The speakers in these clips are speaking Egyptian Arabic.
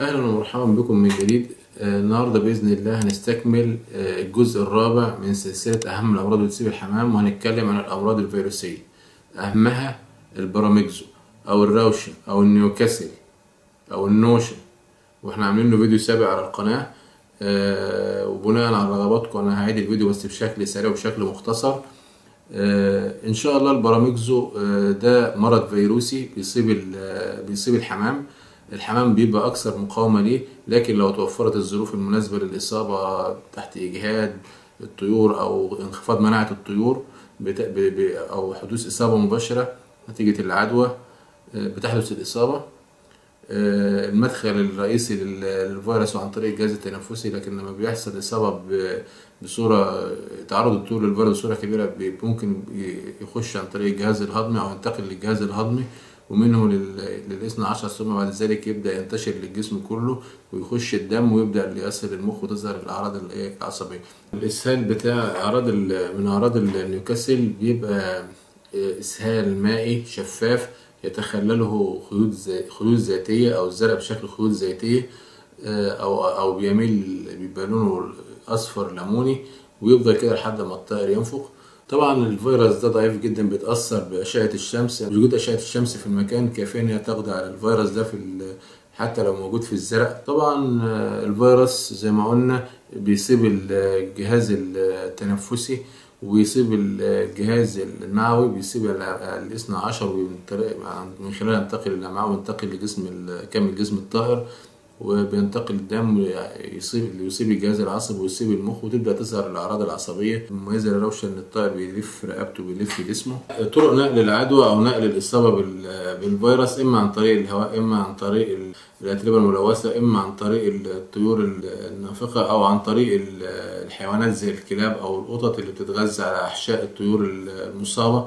أهلا ومرحبا بكم من جديد آه، النهاردة بإذن الله هنستكمل آه، الجزء الرابع من سلسلة أهم الأمراض اللي بتصيب الحمام وهنتكلم عن الأمراض الفيروسية أهمها البراميكزو أو الروشة أو النيوكاسل أو النوشة واحنا عاملين له فيديو سابق على القناة آه، وبناء على رغباتكم أنا هعيد الفيديو بس بشكل سريع وبشكل مختصر آه، ان شاء الله البراميكزو آه، ده مرض فيروسي بيصيب ال- آه، بيصيب الحمام الحمام بيبقى اكثر مقاومه ليه لكن لو توفرت الظروف المناسبه للاصابه تحت اجهاد الطيور او انخفاض مناعه الطيور بت- ب- ب- او حدوث اصابه مباشره نتيجه العدوى آه، بتحدث الاصابه آه، المدخل الرئيسي لل- للفيروس عن طريق الجهاز التنفسي لكن لما بيحصل إصابة ب- بصورة تعرض الطيور للفيروس بصورة كبيرة بي- ممكن ي- يخش عن طريق الجهاز الهضمي أو ينتقل للجهاز الهضمي ومنه لل- للاثنى عشر ثم بعد ذلك يبدأ ينتشر للجسم كله ويخش الدم ويبدأ يأثر المخ وتظهر الأعراض الإيه؟ العصبية. الإسهال بتاع أعراض ال- من أعراض النيوكاسل بيبقى إسهال مائي شفاف يتخلله خيوط زي خيوط ذاتية أو الزرع بشكل خيوط ذاتية آه، أو أو بيميل بيبقى لونه أصفر ليموني ويفضل كده لحد ما الطائر ينفخ طبعا الفيروس ده ضعيف جدا بيتأثر بأشعة الشمس وجود أشعة الشمس في المكان كافية إن هي تقضي على الفيروس ده في ال- حتى لو موجود في الزرع طبعا آه، الفيروس زي ما قلنا بيصيب الجهاز التنفسي ويصيب الجهاز المعوي بيصيب ال- الاثنى عشر وبينطلق- من خلالها ينتقل للأمعاء وينتقل لجسم ال- كامل جسم الطائر وبينتقل الدم يصيب يصيب الجهاز العصبي ويصيب المخ وتبدا تظهر الاعراض العصبيه المميزه للروشه ان الطائر بيلف رقبته بيلف جسمه طرق نقل العدوى او نقل الاصابه بال- بالفيروس اما عن طريق الهواء اما عن طريق ال- الاتربه الملوثه اما عن طريق الطيور النافقه او عن طريق ال- الحيوانات زي الكلاب او القطط اللي بتتغذى على احشاء الطيور المصابه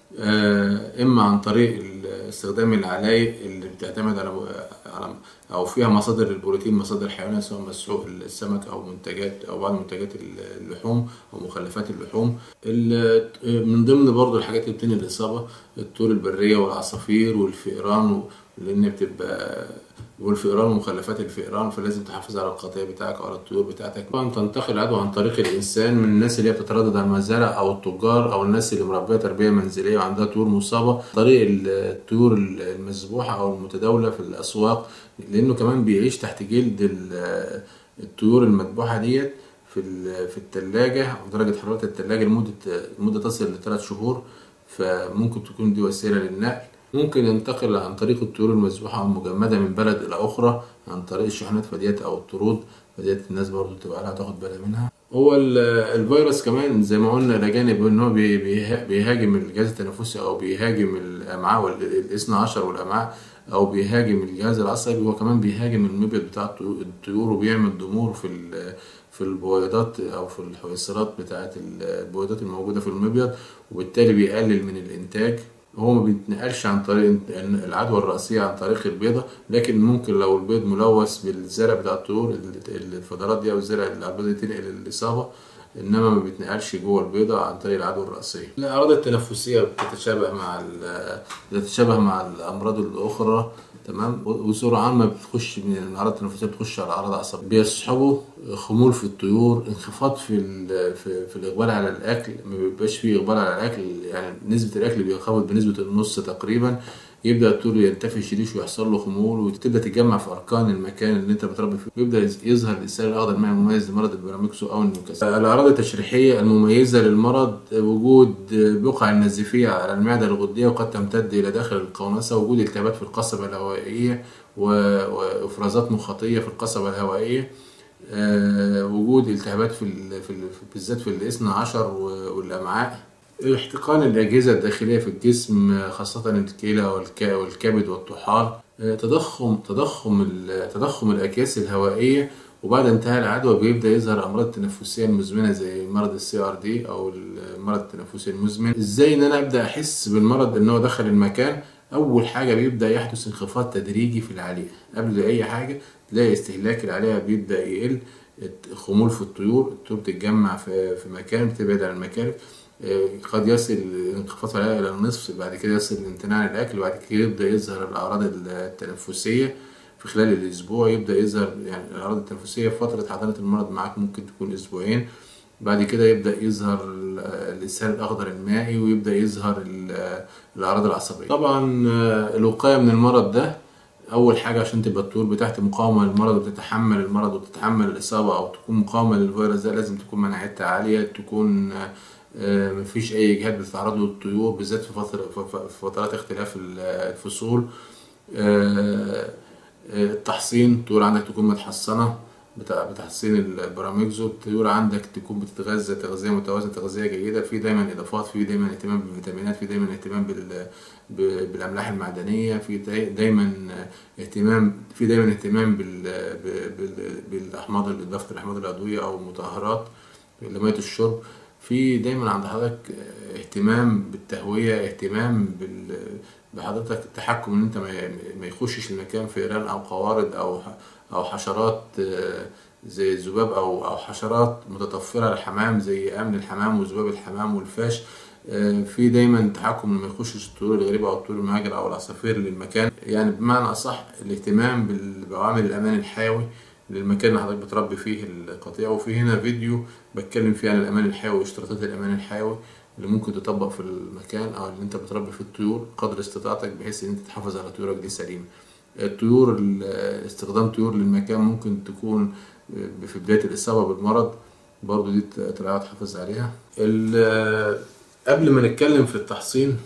آه، اما عن طريق ال- استخدام العلايق اللي بتعتمد على على او فيها مصادر البروتين مصادر حيوانيه سواء مسحوق السمك او منتجات او بعض منتجات اللحوم او مخلفات اللحوم ال- من ضمن برضو الحاجات اللي بتنقل الاصابه الطيور البريه والعصافير والفئران و- لان بتبقى والفئران ومخلفات الفئران فلازم تحافظ على القطيع بتاعك او على الطيور بتاعتك طبعا تنتقل العدوى عن طريق الانسان من الناس اللي هي بتتردد على المزارع او التجار او الناس اللي مربيه تربيه منزليه وعندها طيور مصابه طريق ال- الطيور المذبوحه او المتداوله في الاسواق لانه كمان بيعيش تحت جلد ال- الطيور المذبوحه ديت في ال- في الثلاجه او درجه حراره الثلاجه لمده لمده تصل لثلاث شهور فممكن تكون دي وسيله للنقل ممكن ينتقل عن طريق الطيور المذبوحة أو المجمدة من بلد إلى أخرى عن طريق الشحنات فديت أو الطرود فديت الناس برضو تبقى لها تاخد بالها منها هو ال- الفيروس كمان زي ما قلنا إلى جانب إن هو بي- بيه- بيهاجم الجهاز التنفسي أو بيهاجم الأمعاء والاثنى عشر والأمعاء أو بيهاجم الجهاز العصبي هو كمان بيهاجم المبيض بتاع الطيو- الطيور وبيعمل ضمور في ال- في البويضات او في الحويصلات بتاعه البويضات الموجوده في المبيض وبالتالي بيقلل من الانتاج هو ما بيتنقلش عن طريق العدوى الرئيسية عن طريق البيضة لكن ممكن لو البيض ملوث بالزرع بتاع الطيور ال- الفضلات دي أو الزرع اللي على البيضة تنقل الإصابة إنما ما بيتنقلش جوه البيضة عن طريق العدوى الرئيسية. الأعراض التنفسية بتتشابه مع ال- بتتشابه مع الأمراض الأخرى تمام وسرعان ما بتخش من الاعراض التنفسيه بتخش على اعراض عصبيه بيصحبوا خمول في الطيور انخفاض في ال- في, في الاقبال على الاكل ما بيبقاش فيه اقبال على الاكل يعني نسبه الاكل بينخفض بنسبه النص تقريبا يبدا الطيور ينتفش ريش ويحصل له خمول وتبدا تتجمع في اركان المكان اللي انت بتربي فيه ويبدا يظهر الاسهال الاخضر المائي المميز لمرض البراميكسو او النيوكاسل الاعراض التشريحيه المميزه للمرض وجود بقع النزيفيه على المعده الغديه وقد تمتد الى داخل القونصه وجود التهابات في القصبه الهوائيه و- وافرازات مخاطيه في القصبه الهوائيه آه، وجود التهابات في ال- في ال- بالذات في الاثنى عشر و- والامعاء احتقان الاجهزه الداخليه في الجسم آه، خاصه الكلى والك- والكبد والطحال آه، تضخم تضخم ال- تضخم الاكياس الهوائيه وبعد انتهاء العدوى بيبدا يظهر امراض تنفسيه مزمنه زي مرض السي ار دي او المرض التنفسي المزمن ازاي ان انا ابدا احس بالمرض ان هو دخل المكان اول حاجه بيبدا يحدث انخفاض تدريجي في العليقه قبل اي حاجه تلاقي استهلاك العليقه بيبدا يقل خمول في الطيور الطيور بتتجمع في في مكان بتبعد عن المكان آه، قد يصل الانخفاض في العليقه الى النصف بعد كده يصل الامتناع عن الاكل بعد كده يبدا يظهر الاعراض التنفسيه في خلال الاسبوع يبدا يظهر يعني الاعراض التنفسيه فتره حضانه المرض معاك ممكن تكون اسبوعين بعد كده يبدا يظهر ال- الاسهال الاخضر المائي ويبدا يظهر ال- الاعراض العصبيه طبعا آه، الوقايه من المرض ده اول حاجه عشان تبقى الطيور بتاعتي مقاومه للمرض وتتحمل المرض وتتحمل الاصابه او تكون مقاومه للفيروس ده لازم تكون مناعتها عاليه تكون آه، آه، مفيش اي اجهاد بتتعرض له الطيور بالذات في فتره في في فترات اختلاف ال- الفصول آه، آه، التحصين الطيور عندك تكون متحصنه بتاع بتحصين البراميكزو الطيور عندك تكون بتتغذى تغذيه متوازنه تغذيه جيده في دايما اضافات في دايما اهتمام بالفيتامينات في دايما اهتمام بال ب- بالاملاح المعدنيه في داي- دايما اهتمام في دايما اهتمام بال ب- بال- بالاحماض اضافه الاحماض العضويه او المطهرات لميه الشرب في دايما عند حضرتك اهتمام بالتهويه اهتمام بال بحضرتك التحكم ان انت ما ما يخشش المكان فئران او قوارض او ح- او حشرات آه، زي الذباب او او حشرات متطفله للحمام زي امن الحمام وذباب الحمام والفاش آه، في دايما تحكم ان ما يخشش الطيور الغريبه او الطيور المهاجره او العصافير للمكان يعني بمعنى اصح الاهتمام بال- بعوامل الامان الحيوي للمكان اللي حضرتك بتربي فيه القطيع وفي هنا فيديو بتكلم فيه عن الامان الحيوي واشتراطات الامان الحيوي اللي ممكن تطبق في المكان او اللي انت بتربي فيه الطيور قدر استطاعتك بحيث ان انت تحافظ على طيورك دي سليمه الطيور ال- استخدام طيور للمكان ممكن تكون في بداية الإصابة بالمرض برضو دي تراعي تحافظ عليها ال- قبل ما نتكلم في التحصين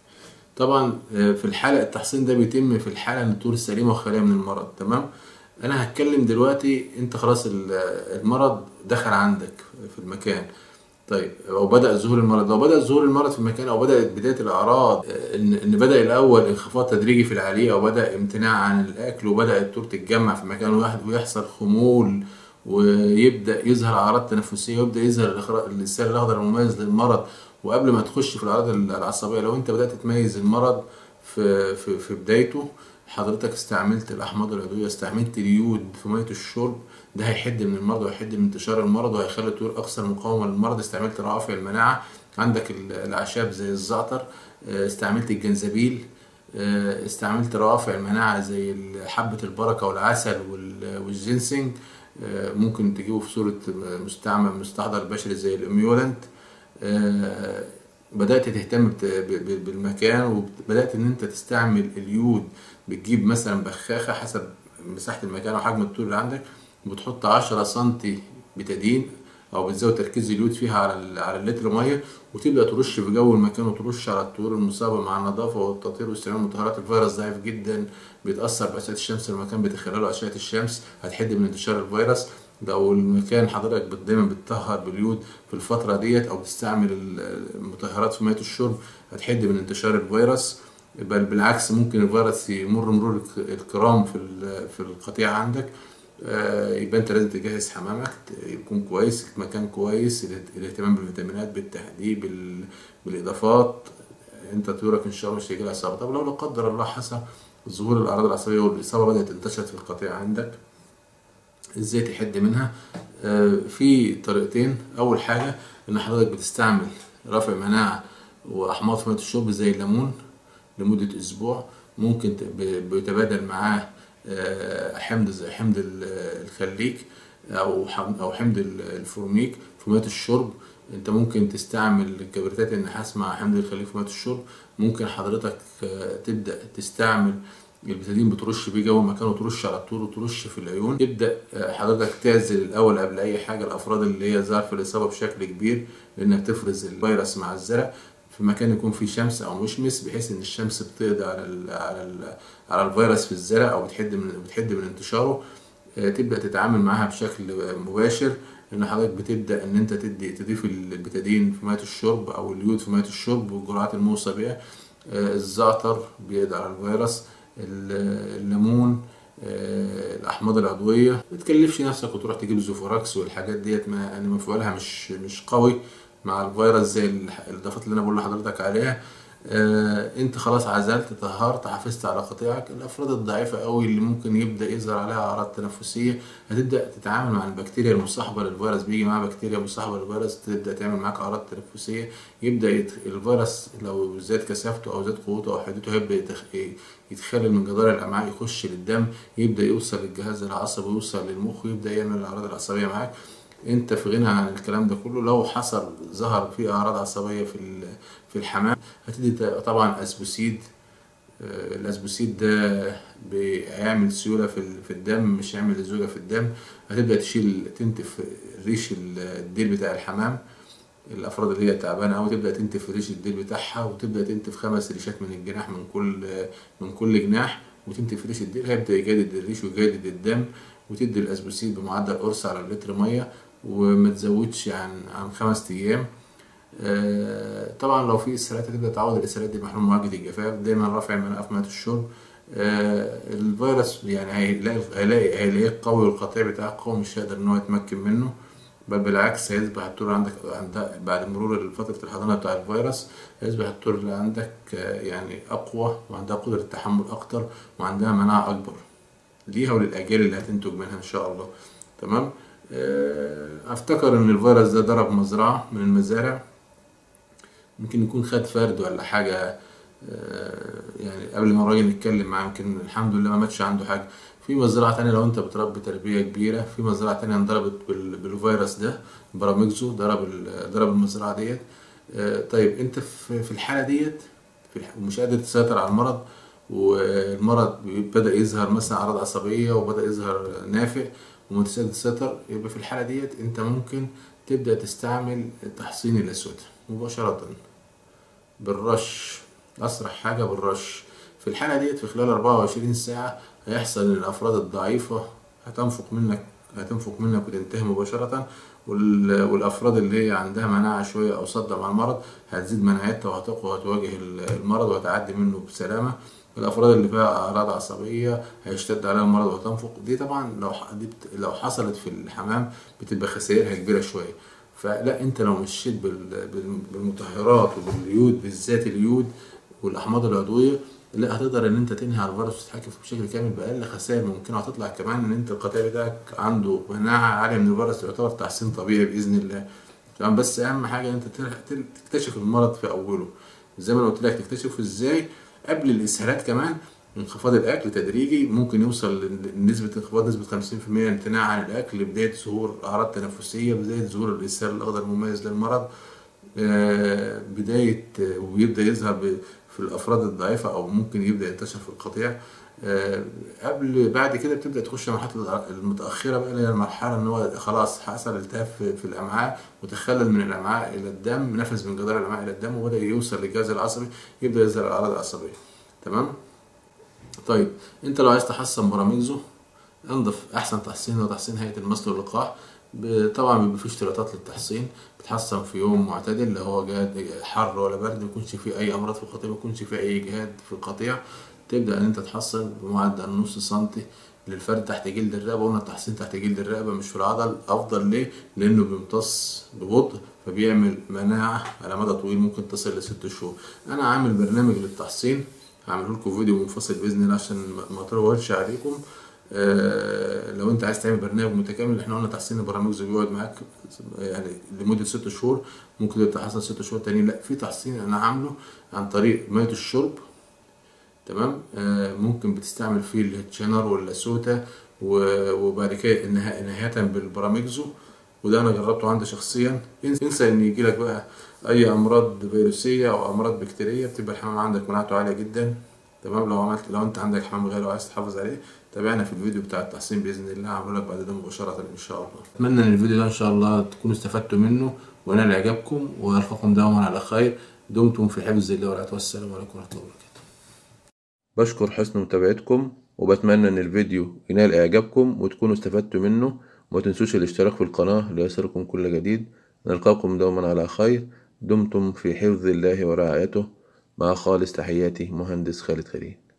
طبعا في الحالة التحصين ده بيتم في الحالة ان الطيور سليمة وخالية من المرض تمام انا هتكلم دلوقتي انت خلاص ال- المرض دخل عندك في المكان طيب او بدا ظهور المرض لو بدا ظهور المرض في المكان او بدات بدايه الاعراض آه، ان ان بدا الاول انخفاض تدريجي في العليقه وبدا امتناع عن الاكل وبدا الطيور تتجمع في مكان واحد ويحصل خمول ويبدا يظهر اعراض تنفسيه ويبدا يظهر الإخراج- السائل الاخضر المميز للمرض وقبل ما تخش في الاعراض العصبيه لو انت بدات تميز المرض في في في بدايته حضرتك استعملت الاحماض العضويه استعملت اليود في ميه الشرب ده هيحد من المرض وهيحد من انتشار المرض وهيخلي الطيور اكثر مقاومه للمرض استعملت روافع المناعه عندك ال- الاعشاب زي الزعتر آه، استعملت الجنزبيل آه، استعملت روافع المناعه زي ال- حبه البركه والعسل وال- والجينسينج آه، ممكن تجيبه في صوره مستعمل مستحضر بشري زي الاميولنت آه، بدأت تهتم بت- ب- ب- بالمكان وبدأت إن أنت تستعمل اليود بتجيب مثلا بخاخة حسب مساحة المكان وحجم الطول اللي عندك وبتحط عشرة سنتي بتادين أو بتزود تركيز اليود فيها على ال- على اللتر مية وتبدأ ترش في جو المكان وترش على الطيور المصابة مع النظافة والتطهير واستعمال مطهرات الفيروس ضعيف جدا بيتأثر بأشعة الشمس المكان بتخلله أشعة الشمس هتحد من انتشار الفيروس لو المكان حضرتك بت- دايما بتطهر باليود في الفترة ديت أو بتستعمل ال- المطهرات في مية الشرب هتحد من انتشار الفيروس بل بالعكس ممكن الفيروس يمر مرور الك- الكرام في ال- في القطيع عندك آه، يبقى انت لازم تجهز حمامك ت- يكون كويس مكان كويس الاهت- الاهتمام بالفيتامينات بالتهديد بال- بالاضافات انت طيورك ان شاء الله مش هيجي لها اصابه طب لو لا قدر الله حصل ظهور الاعراض العصبيه والاصابه بدات تنتشر في القطيع عندك ازاي تحد منها آه، في طريقتين اول حاجه ان حضرتك بتستعمل رفع مناعه واحماض في ميه الشرب زي الليمون لمده اسبوع ممكن ت- ب- بيتبادل معاه آه، حمض زي حمض ال- الخليك او حم- او حمض ال- الفورميك في ميه الشرب انت ممكن تستعمل كبريتات النحاس مع حمض الخليك في ميه الشرب ممكن حضرتك آه، تبدا تستعمل البتادين بترش بيه جو المكان وترش على الطول وترش في العيون تبدا آه، حضرتك تعزل الاول قبل اي حاجه الافراد اللي هي ظاهر في الاصابه بشكل كبير لانها بتفرز الفيروس مع الزرع في مكان يكون فيه شمس او مشمس بحيث ان الشمس بتقضي على ال على ال على الفيروس في الزرع او بتحد من بتحد من انتشاره آه، تبدا تتعامل معاها بشكل مباشر ان حضرتك بتبدا ان انت تدي تضيف البتادين في ميه الشرب او اليود في ميه الشرب والجرعات الموصى بها آه، الزعتر بيقضي على الفيروس ال- الليمون آه، الاحماض العضويه ما تكلفش نفسك وتروح تجيب زوفوراكس والحاجات ديت ما يعني مفعولها مش مش قوي مع الفيروس زي الح- الاضافات اللي انا بقول لحضرتك عليها آه انت خلاص عزلت طهرت حافظت على قطيعك الافراد الضعيفه قوي اللي ممكن يبدا يظهر عليها اعراض تنفسيه هتبدا تتعامل مع البكتيريا المصاحبه للفيروس بيجي معاها بكتيريا مصاحبه للفيروس تبدا تعمل معاك اعراض تنفسيه يبدا يت... الفيروس لو زاد كثافته او زاد قوته او حدته هيبدا يتخ... يتخلل من جدار الامعاء يخش للدم يبدا يوصل للجهاز العصبي ويوصل للمخ ويبدا يعمل الاعراض العصبيه معاك انت في غنى عن الكلام ده كله لو حصل ظهر في اعراض عصبيه في في الحمام هتدي طبعا اسبوسيد الاسبوسيد ده بيعمل سيوله في في الدم مش هيعمل لزوجه في الدم هتبدا تشيل تنتف ريش الديل بتاع الحمام الافراد اللي هي تعبانه قوي تبدا تنتف ريش الديل بتاعها وتبدا تنتف خمس ريشات من الجناح من كل من كل جناح وتنتف ريش الديل هيبدا يجدد الريش ويجدد الدم وتدي الاسبوسيد بمعدل قرص على لتر ميه وما تزودش عن عن خمس ايام آه طبعا لو في اسهالات هتبدا تعوض الاسهالات دي محلول معالجه الجفاف دايما رفع المناعه في ميه الشرب آه الفيروس يعني هيلاقي هيلاقي هيلاقيه قوي والقطيع بتاعه قوي مش هيقدر ان هو يتمكن منه بل بالعكس هيصبح الطول عندك عند بعد مرور فترة الحضانة بتاع الفيروس هيصبح الطول اللي عندك يعني أقوى وعندها قدرة تحمل أكتر وعندها مناعة أكبر ليها وللأجيال اللي هتنتج منها إن شاء الله تمام افتكر ان الفيروس ده ضرب مزرعة من المزارع ممكن يكون خد فرد ولا حاجة يعني قبل ما الراجل يتكلم معاه يمكن الحمد لله ما ماتش عنده حاجة في مزرعة تانية لو انت بتربي تربية كبيرة في مزرعة تانية انضربت بالفيروس ده براميكزو ضرب ضرب المزرعة ديت طيب انت في الحالة ديت ومش قادر تسيطر على المرض والمرض بدأ يظهر مثلا أعراض عصبية وبدأ يظهر نافع ومتساعد السيطر يبقى في الحالة ديت انت ممكن تبدأ تستعمل تحصين الأسود مباشرة بالرش أسرع حاجة بالرش في الحالة ديت في خلال 24 ساعة هيحصل إن الأفراد الضعيفة هتنفق منك هتنفق منك وتنتهي مباشرة والأفراد اللي هي عندها مناعة شوية أو صدى مع المرض هتزيد مناعتها وهتقوى وهتواجه المرض وهتعدي منه بسلامة الافراد اللي فيها اعراض عصبيه هيشتد عليها المرض وهتنفق دي طبعا لو دي لو حصلت في الحمام بتبقى خسائرها كبيره شويه فلا انت لو مشيت بالمطهرات وباليود بالذات اليود والاحماض العضويه لا هتقدر ان انت تنهي على الفيروس وتتحكم فيه بشكل كامل باقل خسائر ممكن هتطلع كمان ان انت القطيع بتاعك عنده مناعه عاليه من الفيروس يعتبر تحسين طبيعي باذن الله تمام بس اهم حاجه انت تكتشف المرض في اوله زي ما انا قلت لك تكتشفه ازاي قبل الاسهالات كمان انخفاض الاكل تدريجي ممكن يوصل لنسبه انخفاض نسبه 50% امتناع عن الاكل لبدايه ظهور اعراض تنفسيه بدايه ظهور الاسهال الاخضر المميز للمرض بدايه ويبدا يظهر في الافراد الضعيفه او ممكن يبدا ينتشر في القطيع قبل بعد كده بتبدا تخش المرحله المتاخره بقى اللي هي المرحله ان هو خلاص حصل التهاب في الامعاء وتخلل من الامعاء الى الدم نفذ من جدار الامعاء الى الدم وبدا يوصل للجهاز العصبي يبدا يظهر الاعراض العصبيه تمام طيب انت لو عايز تحسن براميزو انضف احسن تحسين هو تحسين هيئه المسل واللقاح طبعا بيبقى فيه اشتراطات للتحصين بتحصن في يوم معتدل اللي هو جهاد حر ولا برد ما يكونش فيه اي امراض في القطيع ما يكونش فيه اي جهاد في القطيع تبدا ان انت تحصن بمعدل نص سنتي للفرد تحت جلد الرقبه قلنا التحصين تحت جلد الرقبه مش في العضل افضل ليه لانه بيمتص ببطء فبيعمل مناعه على مدى طويل ممكن تصل لست شهور انا عامل برنامج للتحصين هعمله لكم فيديو منفصل باذن الله عشان ما اطولش عليكم آه لو انت عايز تعمل برنامج متكامل احنا قلنا تحسين البرامج زي بيقعد معاك يعني لمده ست شهور ممكن تحسن ست شهور تانيين لا في تحسين انا عامله عن طريق ميه الشرب تمام آه ممكن بتستعمل فيه التشانر ولا سوتا وبعد كده نهاية بالبراميكزو وده انا جربته عندي شخصيا انسى ان يجي لك بقى اي امراض فيروسيه او امراض بكتيريه بتبقى الحمام عندك مناعته عاليه جدا تمام لو عملت لو انت عندك حمام غالي وعايز تحافظ عليه تابعنا في الفيديو بتاع التحسين باذن الله هعمله لك بعد ده مباشره ان شاء الله اتمنى ان الفيديو ده ان شاء الله تكونوا استفدتوا منه ونال اعجابكم والقاكم دوما على خير دمتم في حفظ الله ورعايته والسلام عليكم ورحمه الله وبركاته بشكر حسن متابعتكم وبتمنى ان الفيديو ينال اعجابكم وتكونوا استفدتوا منه وما تنسوش الاشتراك في القناة ليصلكم كل جديد نلقاكم دوما على خير دمتم في حفظ الله ورعايته مع خالص تحياتي مهندس خالد خليل